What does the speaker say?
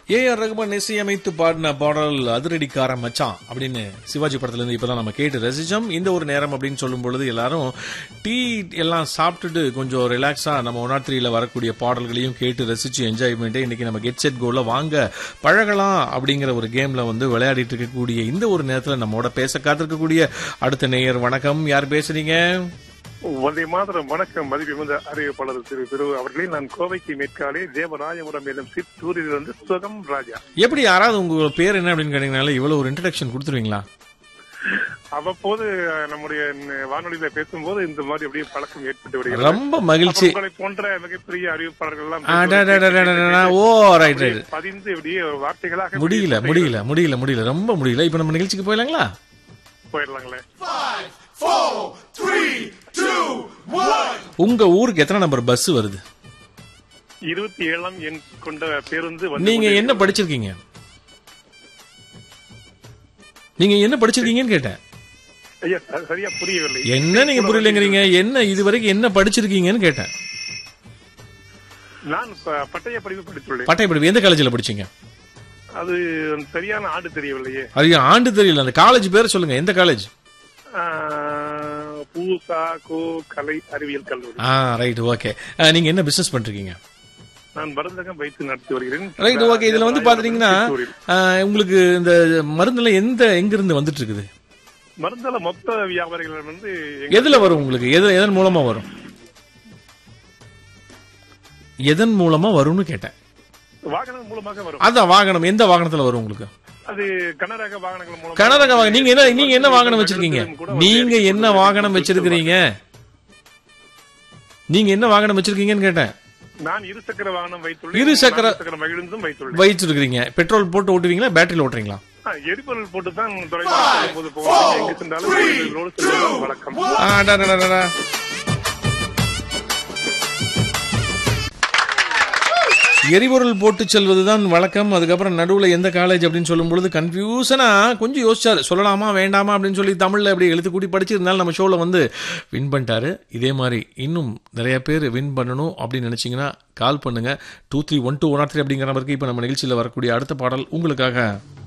A R Rahman இசையமைத்து பாடின பாடல் அதிரடிக்கார மச்சான் அப்படின்னு சிவாஜி படத்துல இருந்து இப்பதான் நம்ம கேட்டு ரசிச்சோம் இந்த ஒரு நேரம் அப்படின்னு சொல்லும் பொழுது எல்லாரும் டீ எல்லாம் சாப்பிட்டுட்டு கொஞ்சம் ரிலாக்ஸா நம்ம ஒன் நாட் த்ரீல வரக்கூடிய பாடல்களையும் கேட்டு ரசிச்சு என்ஜாய் பண்ணிட்டு இன்னைக்கு நம்ம கெட் செட் கோல வாங்க பழகலாம் அப்படிங்கிற ஒரு கேம்ல வந்து விளையாடிட்டு இருக்கக்கூடிய இந்த ஒரு நேரத்துல நம்மோட பேச காத்திருக்கக்கூடிய அடுத்த நேயர் வணக்கம் யார் பேசுறீங்க வந்தே மாதரம் வணக்கம் மதிப்பிமிந்த அறிவிப்பாளர் திரு திரு அவர்களே நான் கோவைக்கு மேற்காலே தேவராயபுரம் என்னும் சிற்றூரிலிருந்து சுகம் ராஜா எப்படி யாராவது உங்க பேர் என்ன அப்படின்னு கேட்டீங்கனால இவ்வளவு ஒரு இன்ட்ரடக்ஷன் கொடுத்துருவீங்களா அவ்வப்போது அஹ், நம்முடைய ந- வானொலியில பேசும்போது இந்த மாதிரி அப்படியே பழக்கம் ஏற்பட்டு வருகிறது ரொம்ப மகிழ்ச்சி அப்புறம் உங்களை போன்ற மிகப்பெரிய அறிவிப்பாளர்கள் எல்லாம் அடடடடடடடா. ஓ ரைட் ரைட் பதிந்து இப்படியே வார்த்தைகளாக முடியல முடியல முடியல முடியல ரொம்ப முடியல இப்ப நம்ம நிகழ்ச்சிக்கு போயிடலாங்களா போயிடலாங்களே உங்க ஊருக்கு எத்தனை நம்பர் பஸ் வருது இருபத்தி ஏழாம் எண் கொண்ட பேருந்து வந்து நீங்க என்ன படிச்சிருக்கீங்க நீங்க என்ன படிச்சிருக்கீங்கன்னு கேட்டேன் ஐயா ச- சரியா புரியவில்லை என்ன நீங்க புரியலங்கிறீங்க என்ன இது வரைக்கும் என்ன படிச்சிருக்கீங்கன்னு கேட்டேன் நான் ப- பட்டய படிப்பு படித்துள்ளேன் பட்டய படிப்பு எந்த காலேஜ்ல படிச்சீங்க அது சரியான ஆண்டு தெரியவில்லையே அது ஆண்டு தெரியல அந்த காலேஜ் பேர் சொல்லுங்க எந்த காலேஜ் ஆஹ், பூசா கோ கலை அறிவியல் கல்லூரி ஆ ரைட் ஓகே நீங்க என்ன பிசினஸ் பண்றீங்க நான் மருந்தகம் வைத்து நடத்தி வருகிறேன் ரைட் ஓகே இதுல வந்து பாத்தீங்கன்னா சித்தூரில். ஆ, உங்களுக்கு இந்த மருந்துல எந்த எங்க இருந்து வந்துட்டு இருக்குது மருந்தல மொத்த வியாபாரிகள் வந்து எங்க- எதுல வரும் உங்களுக்கு எது எதன் மூலமா வரும் எதன் மூலமா வரும்னு கேட்டேன் வாகனம் மூலமாக வரும் அதான் வாகனம் எந்த வாகனத்துல வரும் உங்களுக்கு அது கனரக வாகனங்கள் மூலம் கனரக வாகனம் நீங்க என்ன நீங்க என்ன வாகனம் வச்சிருக்கீங்க நீங்க என்ன வாகனம் வச்சிருக்கிறீங்க நீங்க என்ன வாகனம் வச்சிருக்கீங்கன்னு கேட்டேன் நான் இருசக்கர வாகனம் வைத்துள்ளேன் இரு சக்கர- நான்கு சக்கர மகிழுந்தும் வைத்துள்ளேன் வச்சிருக்கிறீங்க பெட்ரோல் போட்டு ஓட்டுவீங்களா பேட்டரியில் ஓட்டுறீங்களா ஆ, எரிபொருள் போட்டு தான் தொலைவாக போது போவோம் எங்க சென்றாலும் ரோடு செல்வது வழக்கம் ஆ, டா, டா, டா, டா, டா. எரிபொருள் போட்டு செல்வதுதான் வழக்கம் அதுக்கப்புறம் நடுவுல எந்த காலேஜ் அப்படின்னு சொல்லும் பொழுது கன்ஃபியூசனா கொஞ்சம் யோசிச்சாரு சொல்லலாமா வேண்டாமா அப்படின்னு சொல்லி தமிழ்ல அப்படி எழுத்து கூட்டி படிச்சிருந்தாலும் நம்ம ஷோல வந்து வின் பண்ணிட்டாரு இதே மாதிரி இன்னும் நிறைய பேர் வின் பண்ணணும் அப்படின்னு நினைச்சீங்கன்னா கால் பண்ணுங்க two three one two one three அப்படிங்கிற நம்பருக்கு இப்போ நம்ம நிகழ்ச்சியில் வரக்கூடிய அடுத்த பாடல் உங்களுக்காக